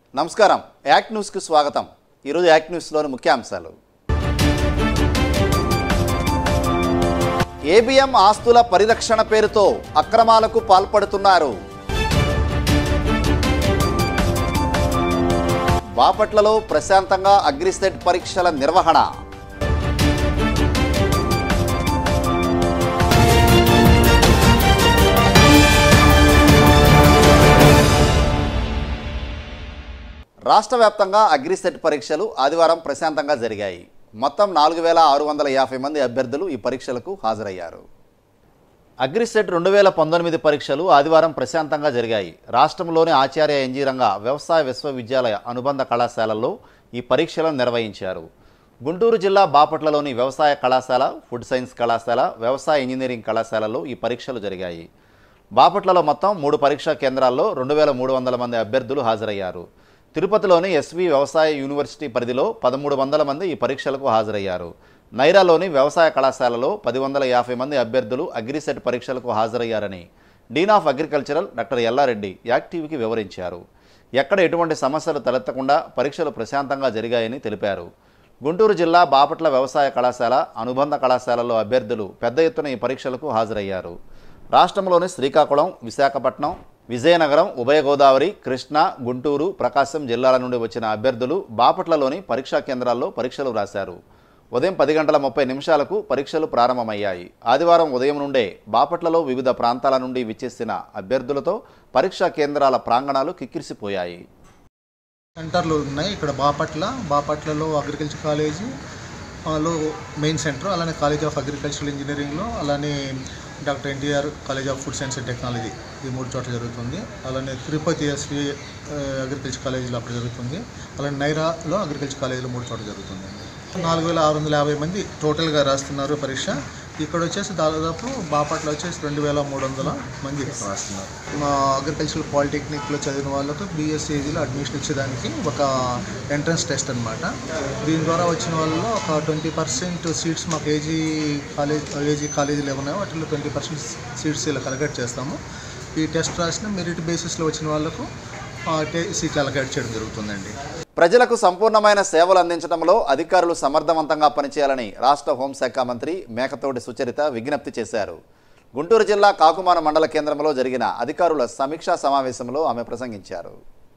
నమస్కారం యాక్ట్ న్యూస్కు స్వాగతం ఈరోజు యాక్ట్ న్యూస్లోని ముఖ్యాంశాలు ఏబిఎం ఆస్తుల పరిరక్షణ పేరుతో అక్రమాలకు పాల్పడుతున్నారు బాపట్లలో ప్రశాంతంగా అగ్రిసెట్ పరీక్షల నిర్వహణ రాష్ట్ర వ్యాప్తంగా అగ్రిసెట్ పరీక్షలు ఆదివారం ప్రశాంతంగా జరిగాయి మొత్తం నాలుగు వేల ఆరు వందల యాభై మంది అభ్యర్థులు ఈ పరీక్షలకు హాజరయ్యారు అగ్రిసెట్ రెండు వేల పంతొమ్మిది పరీక్షలు ఆదివారం ప్రశాంతంగా జరిగాయి రాష్ట్రంలోని ఆచార్య ఎన్జీ రంగ వ్యవసాయ విశ్వవిద్యాలయ అనుబంధ కళాశాలల్లో ఈ పరీక్షలను నిర్వహించారు గుంటూరు జిల్లా బాపట్లలోని వ్యవసాయ కళాశాల ఫుడ్ సైన్స్ కళాశాల వ్యవసాయ ఇంజనీరింగ్ కళాశాలలో ఈ పరీక్షలు జరిగాయి బాపట్లలో మొత్తం మూడు పరీక్షా కేంద్రాల్లో రెండు వేల మూడు వందల మంది అభ్యర్థులు హాజరయ్యారు తిరుపతిలోని ఎస్వి వ్యవసాయ యూనివర్సిటీ పరిధిలో పదమూడు వందల మంది ఈ పరీక్షలకు హాజరయ్యారు నైరాలోని వ్యవసాయ కళాశాలలో పది వందల యాభై మంది అభ్యర్థులు అగ్రిసెట్ పరీక్షలకు హాజరయ్యారని dean of agricultural doctor Ellareddy యాక్టివ్కి వివరించారు ఎక్కడ ఎటువంటి సమస్యలు తలెత్తకుండా పరీక్షలు ప్రశాంతంగా జరిగాయని తెలిపారు గుంటూరు జిల్లా బాపట్ల వ్యవసాయ కళాశాల అనుబంధ కళాశాలలో అభ్యర్థులు పెద్ద ఎత్తున ఈ పరీక్షలకు హాజరయ్యారు రాష్ట్రంలోని శ్రీకాకుళం విశాఖపట్నం విజయనగరం ఉభయ గోదావరి కృష్ణా గుంటూరు ప్రకాశం జిల్లాల నుండి వచ్చిన అభ్యర్థులు బాపట్లలోని పరీక్షా కేంద్రాల్లో పరీక్షలు రాశారు ఉదయం పది గంటల ముప్పై నిమిషాలకు పరీక్షలు ప్రారంభమయ్యాయి ఆదివారం ఉదయం నుండే బాపట్లలో వివిధ ప్రాంతాల నుండి విచ్చేసిన అభ్యర్థులతో పరీక్షా కేంద్రాల ప్రాంగణాలు కిక్కిరిసిపోయాయి సెంటర్లు ఉన్నాయి ఇక్కడ బాపట్ల బాపట్లలో అగ్రికల్చర్ కాలేజీ ఆ, లో మెయిన్ సెంటర్ అలానే కాలేజ్ ఆఫ్ అగ్రికల్చరల్ ఇంజనీరింగ్లో అలానే doctor NTR college of food science and technology ఈ మూడు చోట్ల జరుగుతుంది అలానే తిరుపతి ఎస్వి అగ్రికల్చర్ కాలేజీలో అక్కడ జరుగుతుంది అలానే నైరాలో అగ్రికల్చర్ కాలేజీలో మూడు చోట్ల జరుగుతుంది నాలుగు వేల ఆరు వందల యాభై మంది టోటల్గా రాస్తున్నారు పరీక్ష ఇక్కడ వచ్చేసి దాదాపు బాపట్ల వచ్చేసి రెండు వేల మూడు వందల మంది రాస్తున్నారు మా అగ్రికల్చరల్ పాలిటెక్నిక్లో చదివిన వాళ్ళకు బీఎస్సీజీలో అడ్మిషన్ ఇచ్చేదానికి ఒక ఎంట్రన్స్ టెస్ట్ అనమాట దీని ద్వారా వచ్చిన వాళ్ళలో ఒక ట్వంటీ పర్సెంట్ సీట్స్ మాకు ఏజీ కాలేజ్ ఏజీ కాలేజీలు ఏమున్నాయో వాటిలో ట్వంటీ పర్సెంట్ సీట్స్ ఇలా కలెక్ట్ చేస్తాము ఈ టెస్ట్ రాసిన మెరిట్ బేసిస్లో వచ్చిన వాళ్ళకు ఆ, టే- సీట్లు అలకేట్ చేయడం జరుగుతుందండి ప్రజలకు సంపూర్ణమైన సేవలు అందించడంలో అధికారులు సమర్థవంతంగా పనిచేయాలని రాష్ట్ర హోంశాఖ మంత్రి మేకతోటి సుచరిత విజ్ఞప్తి చేశారు గుంటూరు జిల్లా కాకుమాన మండల కేంద్రంలో జరిగిన అధికారుల సమీక్షా సమావేశంలో ఆమె ప్రసంగించారు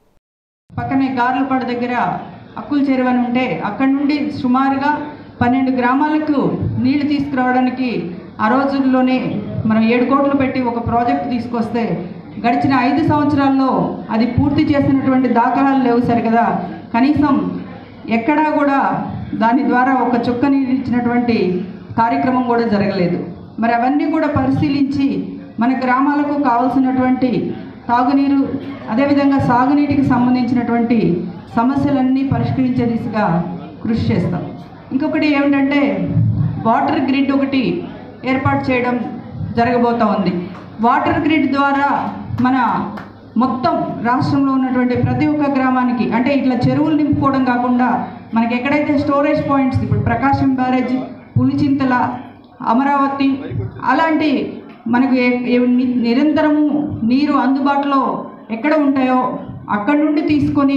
పక్కనే గార్లపాడ దగ్గర అక్కుల చెరువు అని ఉంటే అక్కడి నుండి సుమారుగా పన్నెండు గ్రామాలకు నీళ్లు తీసుకురావడానికి ఆ రోజుల్లోనే మనం ఏడు కోట్లు పెట్టి ఒక ప్రాజెక్ట్ తీసుకొస్తే గడిచిన ఐదు సంవత్సరాల్లో అది పూర్తి చేసినటువంటి దాఖలాలు లేవు సరి కదా కనీసం ఎక్కడా కూడా దాని ద్వారా ఒక చుక్క నీళ్ళు ఇచ్చినటువంటి కార్యక్రమం కూడా జరగలేదు మరి అవన్నీ కూడా పరిశీలించి మన గ్రామాలకు కావాల్సినటువంటి తాగునీరు అదేవిధంగా సాగునీటికి సంబంధించినటువంటి సమస్యలన్నీ పరిష్కరించే దిశగా కృషి చేస్తాం ఇంకొకటి ఏమిటంటే వాటర్ గ్రిడ్ ఒకటి ఏర్పాటు చేయడం జరగబోతా ఉంది వాటర్ గ్రిడ్ ద్వారా మన మొత్తం రాష్ట్రంలో ఉన్నటువంటి ప్రతి ఒక్క గ్రామానికి అంటే ఇట్లా చెరువులు నింపుకోవడం కాకుండా మనకి ఎక్కడైతే స్టోరేజ్ పాయింట్స్ ఇప్పుడు ప్రకాశం బ్యారేజ్ పులిచింతల అమరావతి అలాంటి మనకు ఏ- ఏ- ని- నిరంతరము నీరు అందుబాటులో ఎక్కడ ఉంటాయో అక్కడి నుండి తీసుకొని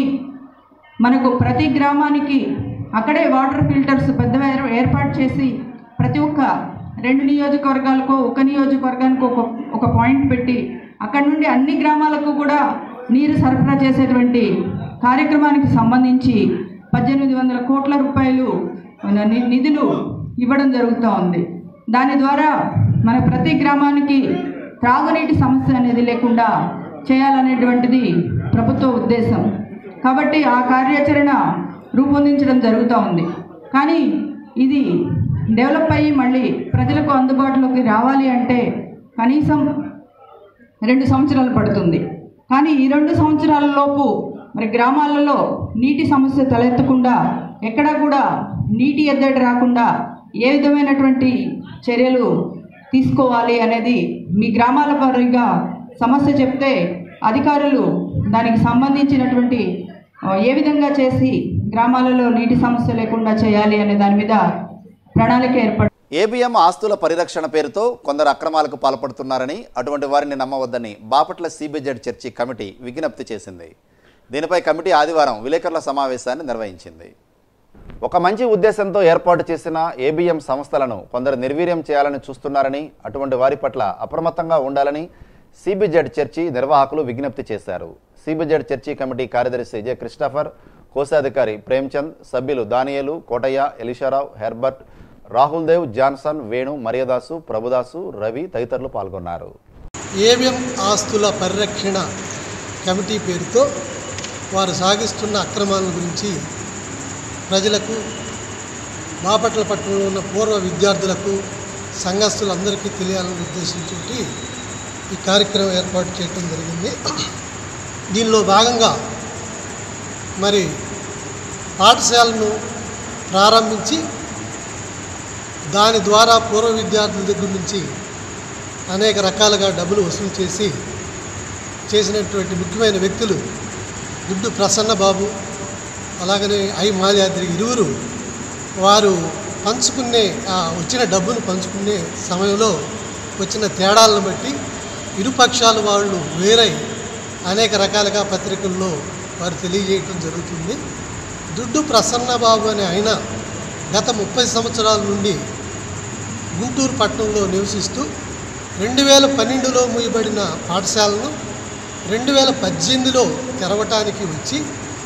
మనకు ప్రతి గ్రామానికి అక్కడే వాటర్ ఫిల్టర్స్ పెద్దగా ఏర్- ఏర్పాటు చేసి ప్రతి ఒక్క రెండు నియోజకవర్గాలకు ఒక నియోజకవర్గానికి ఒక ఒక పాయింట్ పెట్టి అక్కడి నుండి అన్ని గ్రామాలకు కూడా నీరు సరఫరా చేసేటువంటి కార్యక్రమానికి సంబంధించి పద్దెనిమిది వందల కోట్ల రూపాయలు మన ని- నిధులు ఇవ్వడం జరుగుతూ ఉంది దాని ద్వారా మన ప్రతి గ్రామానికి త్రాగునీటి సమస్య అనేది లేకుండా చేయాలనేటువంటిది ప్రభుత్వ ఉద్దేశం కాబట్టి ఆ కార్యాచరణ రూపొందించడం జరుగుతూ ఉంది కానీ ఇది డెవలప్ అయ్యి మళ్ళీ ప్రజలకు అందుబాటులోకి రావాలి అంటే కనీసం రెండు సంవత్సరాలు పడుతుంది కానీ ఈ రెండు సంవత్సరాల లోపు మరి గ్రామాలలో నీటి సమస్య తలెత్తకుండా ఎక్కడా కూడా నీటి ఎద్దడి రాకుండా ఏ విధమైనటువంటి చర్యలు తీసుకోవాలి అనేది మీ గ్రామాల వారీగా సమస్య చెప్తే అధికారులు దానికి సంబంధించినటువంటి ఆ, ఏ విధంగా చేసి గ్రామాలలో నీటి సమస్య లేకుండా చేయాలి అనే దాని మీద ప్రణాళిక ఏర్పడు ఏబిఎం ఆస్తుల పరిరక్షణ పేరుతో కొందరు అక్రమాలకు పాల్పడుతున్నారని అటువంటి వారిని నమ్మవద్దని బాపట్ల సిబిజెడ్ చర్చి కమిటీ విజ్ఞప్తి చేసింది దీనిపై కమిటీ ఆదివారం విలేకరుల సమావేశాన్ని నిర్వహించింది ఒక మంచి ఉద్దేశంతో ఏర్పాటు చేసిన ఏబిఎం సంస్థలను కొందరు నిర్వీర్యం చేయాలని చూస్తున్నారని అటువంటి వారి పట్ల అప్రమత్తంగా ఉండాలని సిబిజెడ్ చర్చి నిర్వాహకులు విజ్ఞప్తి చేశారు సిబిజెడ్ చర్చి కమిటీ కార్యదర్శి జె క్రిస్టఫర్ కోశాధికారి ప్రేమ్చంద్ సభ్యులు దానియేలు కోటయ్య ఎలిషారావు హెర్బర్ట్ రాహుల్ దేవ్ జాన్సన్ వేణు మరియదాసు ప్రభుదాసు రవి తదితరులు పాల్గొన్నారు ఏవిఎం ఆస్తుల పరిరక్షణ కమిటీ పేరుతో వారు సాగిస్తున్న అక్రమాల గురించి ప్రజలకు బాపట్ల పట్టణంలో ఉన్న పూర్వ విద్యార్థులకు సంఘస్థులందరికీ తెలియాలనే ఉద్దేశంతో ఈ కార్యక్రమం ఏర్పాటు చేయడం జరిగింది దీనిలో భాగంగా మరి పాఠశాలను ప్రారంభించి దాని ద్వారా పూర్వ విద్యార్థుల దగ్గర నుంచి అనేక రకాలుగా డబ్బులు వసూలు చేసి చేసినటువంటి ముఖ్యమైన వ్యక్తులు గుడ్డు ప్రసన్న బాబు అలాగనే ఐ మాల్యాద్రి ఇరువురు వారు పంచుకునే ఆ వచ్చిన డబ్బును పంచుకునే సమయంలో వచ్చిన తేడాలను బట్టి ఇరుపక్షాల వాళ్ళు వేరై అనేక రకాలుగా పత్రికల్లో వారు తెలియజేయటం జరుగుతుంది దుడ్డు ప్రసన్నబాబు అనే ఆయన గత ముప్పై సంవత్సరాల నుండి గుంటూరు పట్టణంలో నివసిస్తూ రెండు వేల పన్నెండులో మూయబడిన పాఠశాలను రెండు వేల పద్దెనిమిదిలో తెరవటానికి వచ్చి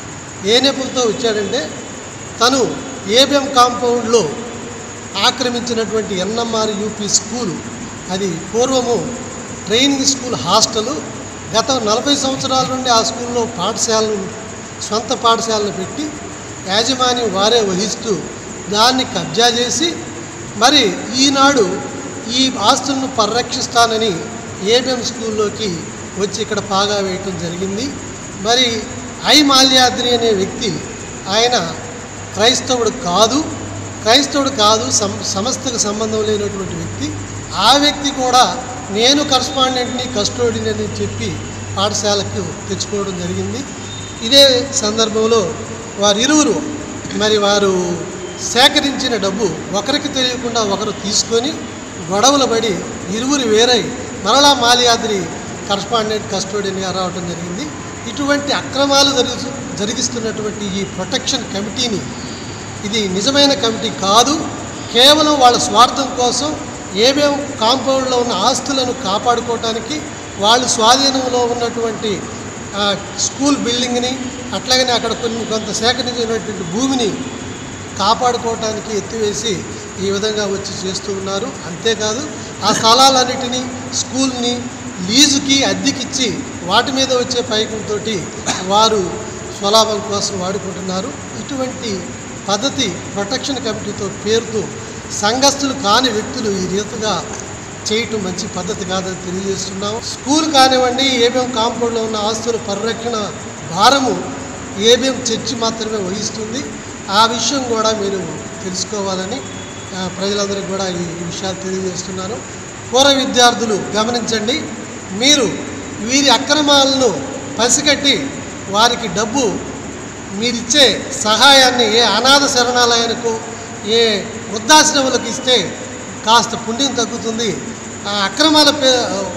ఏ నెపంతో వచ్చాడంటే తను ఏబిఎం కాంపౌండ్లో ఆక్రమించినటువంటి ఎన్ఎంఆర్ యూపీ స్కూల్ అది పూర్వము ట్రైనింగ్ స్కూల్ హాస్టలు గత నలభై సంవత్సరాల నుండి ఆ స్కూల్లో పాఠశాలను సొంత పాఠశాలను పెట్టి యాజమాన్యం వారే వహిస్తూ దాన్ని కబ్జా చేసి మరి ఈనాడు ఈ ఆస్తులను పరిరక్షిస్తానని ఏబిఎం స్కూల్లోకి వచ్చి ఇక్కడ పాగా వేయటం జరిగింది మరి ఐ మాల్యాద్రి అనే వ్యక్తి ఆయన క్రైస్తవుడు కాదు క్రైస్తవుడు కాదు సం సంస్థకు సంబంధం లేనటువంటి వ్యక్తి ఆ వ్యక్తి కూడా నేను కరస్పాండెంట్ని కస్టోడిని అని చెప్పి పాఠశాలకు తెచ్చుకోవడం జరిగింది ఇదే సందర్భంలో వారిరువురు మరి వారు సేకరించిన డబ్బు ఒకరికి తెలియకుండా ఒకరు తీసుకొని గొడవలు పడి ఇరువురు వేరై మరలా మాల్యాద్రి కరస్పాండెంట్ కస్టోడియన్గా రావడం జరిగింది ఇటువంటి అక్రమాలు జరుగు జరిగిస్తున్నటువంటి ఈ ప్రొటెక్షన్ కమిటీని ఇది నిజమైన కమిటీ కాదు కేవలం వాళ్ళ స్వార్థం కోసం ఏమేం కాంపౌండ్లో ఉన్న ఆస్తులను కాపాడుకోవటానికి వాళ్ళు స్వాధీనంలో ఉన్నటువంటి ఆ, స్కూల్ బిల్డింగ్ని అట్లాగనే అక్కడ కొన్ని కొంత సేకరించినటువంటి భూమిని కాపాడుకోవటానికి ఎత్తివేసి ఈ విధంగా వచ్చి చేస్తూ ఉన్నారు అంతేకాదు ఆ స్థలాలన్నిటినీ స్కూల్ని లీజుకి అద్దెకిచ్చి వాటి మీద వచ్చే పైకంతో వారు స్వలాభం కోసం వాడుకుంటున్నారు ఇటువంటి పద్ధతి ప్రొటెక్షన్ కమిటీతో పేరుతో సంఘస్థులు కాని వ్యక్తులు ఈ రీతిగా చేయటం మంచి పద్ధతి కాదని తెలియజేస్తున్నాం స్కూల్ కానివ్వండి ఏబిఎం కాంపౌండ్లో ఉన్న ఆస్తుల పరిరక్షణ భారము ఏబిఎం చర్చి మాత్రమే వహిస్తుంది ఆ విషయం కూడా మీరు తెలుసుకోవాలని ఆ, ప్రజలందరికీ కూడా ఈ ఈ విషయాలు తెలియజేస్తున్నాను పూర్వ విద్యార్థులు గమనించండి మీరు వీరి అక్రమాలను పసిగట్టి వారికి డబ్బు మీరిచ్చే సహాయాన్ని ఏ అనాథ శరణాలయానికి ఏ వృద్ధాశ్రమాలకు ఇస్తే కాస్త పుణ్యం తగ్గుతుంది ఆ అక్రమాల పే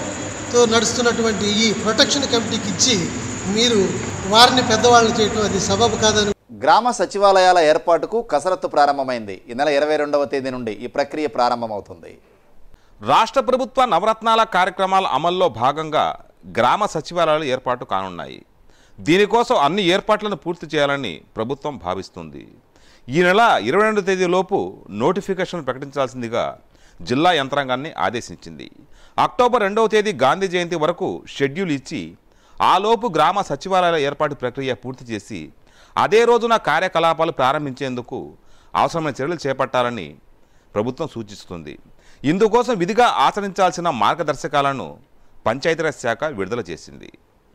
తో నడుస్తున్నటువంటి ఈ ప్రొటెక్షన్ కమిటీకి ఇచ్చి మీరు వారిని పెద్దవాళ్ళని చేయటం అది సబబు కాదని గ్రామ సచివాలయాల ఏర్పాటుకు కసరత్తు ప్రారంభమైంది ఈ నెల ఇరవై రెండవ తేదీ నుండి ఈ ప్రక్రియ ప్రారంభమవుతుంది రాష్ట్ర ప్రభుత్వ నవరత్నాల కార్యక్రమాల అమల్లో భాగంగా గ్రామ సచివాలయాలు ఏర్పాటు కానున్నాయి దీనికోసం అన్ని ఏర్పాట్లను పూర్తి చేయాలని ప్రభుత్వం భావిస్తుంది ఈ నెల ఇరవై రెండు తేదీలోపు నోటిఫికేషన్ ప్రకటించాల్సిందిగా జిల్లా యంత్రాంగాన్ని ఆదేశించింది అక్టోబర్ రెండవ తేదీ గాంధీ జయంతి వరకు షెడ్యూల్ ఇచ్చి ఆలోపు గ్రామ సచివాలయాల ఏర్పాటు ప్రక్రియ పూర్తి చేసి అదే రోజున కార్యకలాపాలు ప్రారంభించేందుకు అవసరమైన చర్యలు చేపట్టాలని ప్రభుత్వం సూచిస్తుంది ఇందుకోసం విధిగా ఆచరించాల్సిన మార్గదర్శకాలను పంచాయతీరాజ్ శాఖ విడుదల చేసింది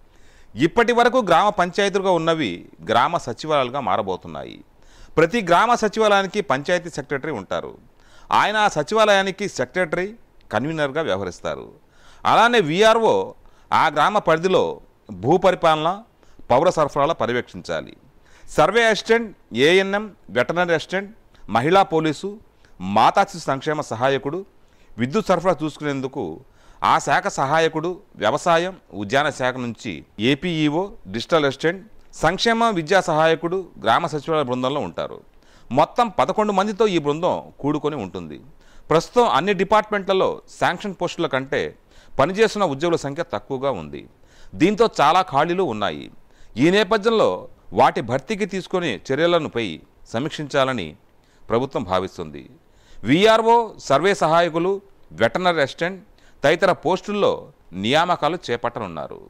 ఇప్పటి వరకు గ్రామ పంచాయతీలుగా ఉన్నవి గ్రామ సచివాలయాలుగా మారబోతున్నాయి ప్రతి గ్రామ సచివాలయానికి పంచాయతీ సెక్రటరీ ఉంటారు ఆయన ఆ సచివాలయానికి సెక్రటరీ కన్వీనర్గా వ్యవహరిస్తారు అలానే విఆర్ఓ ఆ గ్రామ పరిధిలో భూ పరిపాలన పౌర సరఫరాల పర్యవేక్షించాలి survey assistant ANM veterinary assistant మహిళా పోలీసు మాతా శిశు సంక్షేమ సహాయకుడు విద్యుత్ సరఫరా చూసుకునేందుకు ఆ శాఖ సహాయకుడు వ్యవసాయం ఉద్యాన శాఖ నుంచి ఏపీఈఓ డిజిటల్ అసిస్టెంట్ సంక్షేమ విద్యా సహాయకుడు గ్రామ సచివాలయ బృందంలో ఉంటారు మొత్తం పదకొండు మందితో ఈ బృందం కూడుకొని ఉంటుంది ప్రస్తుతం అన్ని డిపార్ట్మెంట్లలో శాంక్షన్ పోస్టుల కంటే పనిచేస్తున్న ఉద్యోగుల సంఖ్య తక్కువగా ఉంది దీంతో చాలా ఖాళీలు ఉన్నాయి ఈ నేపథ్యంలో వాటి భర్తీకి తీసుకునే చర్యలనుపై సమీక్షించాలని ప్రభుత్వం భావిస్తుంది విఆర్ఓ సర్వే సహాయకులు వెటనరీ అసిస్టెంట్ తదితర పోస్టుల్లో నియామకాలు చేపట్టనున్నారు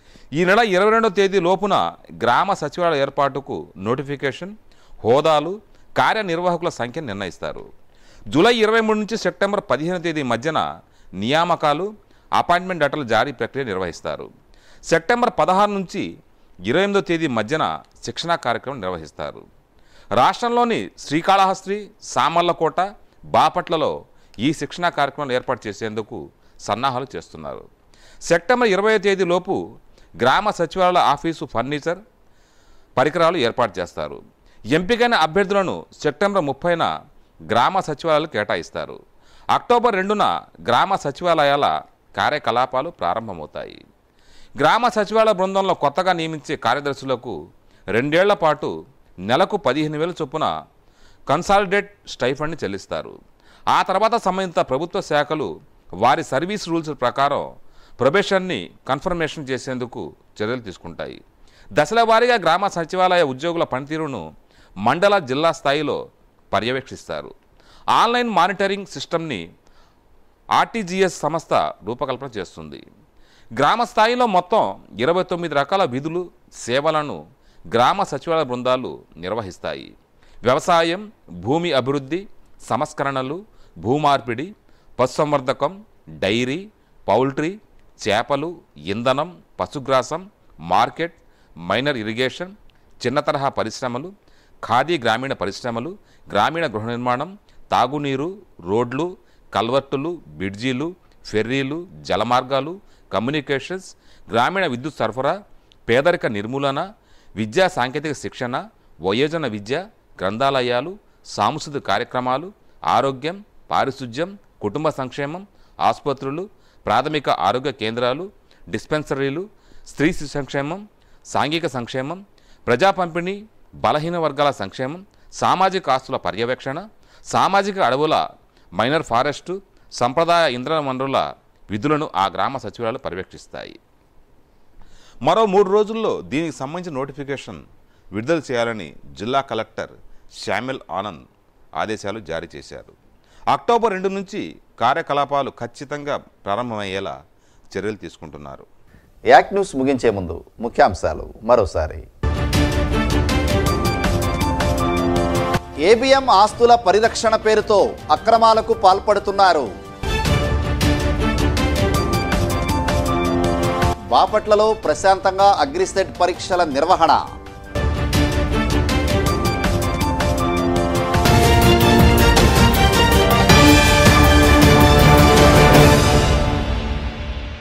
ఈ నెల ఇరవై రెండవ తేదీ లోపున గ్రామ సచివాలయ ఏర్పాటుకు నోటిఫికేషన్ హోదాలు కార్యనిర్వాహకుల సంఖ్యను నిర్ణయిస్తారు జూలై ఇరవై మూడు నుంచి సెప్టెంబర్ పదిహేను తేదీ మధ్యన నియామకాలు అపాయింట్మెంట్ లెటర్ల జారీ ప్రక్రియ నిర్వహిస్తారు సెప్టెంబర్ పదహారు నుంచి ఇరవై ఎనిమిదో తేదీ మధ్యన శిక్షణా కార్యక్రమం నిర్వహిస్తారు రాష్ట్రంలోని శ్రీకాళహస్తి సామర్లకోట బాపట్లలో ఈ శిక్షణా కార్యక్రమాలు ఏర్పాటు చేసేందుకు సన్నాహాలు చేస్తున్నారు సెప్టెంబర్ ఇరవై తేదీలోపు గ్రామ సచివాలయ ఆఫీసు ఫర్నిచర్ పరికరాలు ఏర్పాటు చేస్తారు ఎంపికైన అభ్యర్థులను సెప్టెంబర్ ముప్పైన గ్రామ సచివాలయాలు కేటాయిస్తారు అక్టోబర్ రెండున గ్రామ సచివాలయాల కార్యకలాపాలు ప్రారంభమవుతాయి గ్రామ సచివాలయ బృందంలో కొత్తగా నియమించే కార్యదర్శులకు రెండేళ్ల పాటు నెలకు పదిహేను వేల చొప్పున కన్సాలిడేట్ స్టైఫండ్ని చెల్లిస్తారు ఆ తర్వాత సంబంధిత ప్రభుత్వ శాఖలు వారి సర్వీస్ రూల్స్ ప్రకారం ప్రొబేషన్ని కన్ఫర్మేషన్ చేసేందుకు చర్యలు తీసుకుంటాయి దశల వారీగా గ్రామ సచివాలయ ఉద్యోగుల పనితీరును మండల జిల్లా స్థాయిలో పర్యవేక్షిస్తారు ఆన్లైన్ మానిటరింగ్ సిస్టమ్ని ఆర్టీజీఎస్ సంస్థ రూపకల్పన చేస్తుంది గ్రామ స్థాయిలో మొత్తం ఇరవై తొమ్మిది రకాల విధులు సేవలను గ్రామ సచివాలయ బృందాలు నిర్వహిస్తాయి వ్యవసాయం భూమి అభివృద్ధి సంస్కరణలు భూమార్పిడి పశుసంవర్ధకం డైరీ పౌల్ట్రీ చేపలు ఇంధనం పశుగ్రాసం మార్కెట్ మైనర్ ఇరిగేషన్ చిన్న తరహా పరిశ్రమలు ఖాదీ గ్రామీణ పరిశ్రమలు గ్రామీణ గృహ నిర్మాణం తాగునీరు రోడ్లు కల్వర్టులు బ్రిడ్జీలు ఫెర్రీలు జలమార్గాలు కమ్యూనికేషన్స్ గ్రామీణ విద్యుత్ సరఫరా పేదరిక నిర్మూలన విద్యా సాంకేతిక శిక్షణ వయోజన విద్య గ్రంథాలయాలు సాంస్కృతిక కార్యక్రమాలు ఆరోగ్యం పారిశుధ్యం కుటుంబ సంక్షేమం ఆసుపత్రులు ప్రాథమిక ఆరోగ్య కేంద్రాలు డిస్పెన్సరీలు స్త్రీ శిశు సంక్షేమం సాంఘిక సంక్షేమం ప్రజా పంపిణీ బలహీన వర్గాల సంక్షేమం సామాజిక ఆస్తుల పర్యవేక్షణ సామాజిక అడవుల మైనర్ ఫారెస్టు సంప్రదాయ ఇంధన వనరుల విధులను ఆ గ్రామ సచివాలయాలు పర్యవేక్షిస్తాయి మరో మూడు రోజుల్లో దీనికి సంబంధించిన నోటిఫికేషన్ విడుదల చేయాలని జిల్లా కలెక్టర్ శ్యామిల్ ఆనంద్ ఆదేశాలు జారీ చేశారు అక్టోబర్ రెండు నుంచి కార్యకలాపాలు ఖచ్చితంగా ప్రారంభమయ్యేలా చర్యలు తీసుకుంటున్నారు యాక్ న్యూస్ ముగించే ముందు ముఖ్యాంశాలు మరోసారి ఏబిఎం ఆస్తుల పరిరక్షణ పేరుతో అక్రమాలకు పాల్పడుతున్నారు బాపట్లలో ప్రశాంతంగా అగ్రిసెట్ పరీక్షల నిర్వహణ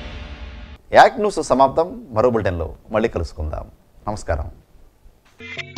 యాక్ న్యూస్ సమాప్తం మరో బులెటిన్లో మళ్ళీ కలుసుకుందాం నమస్కారం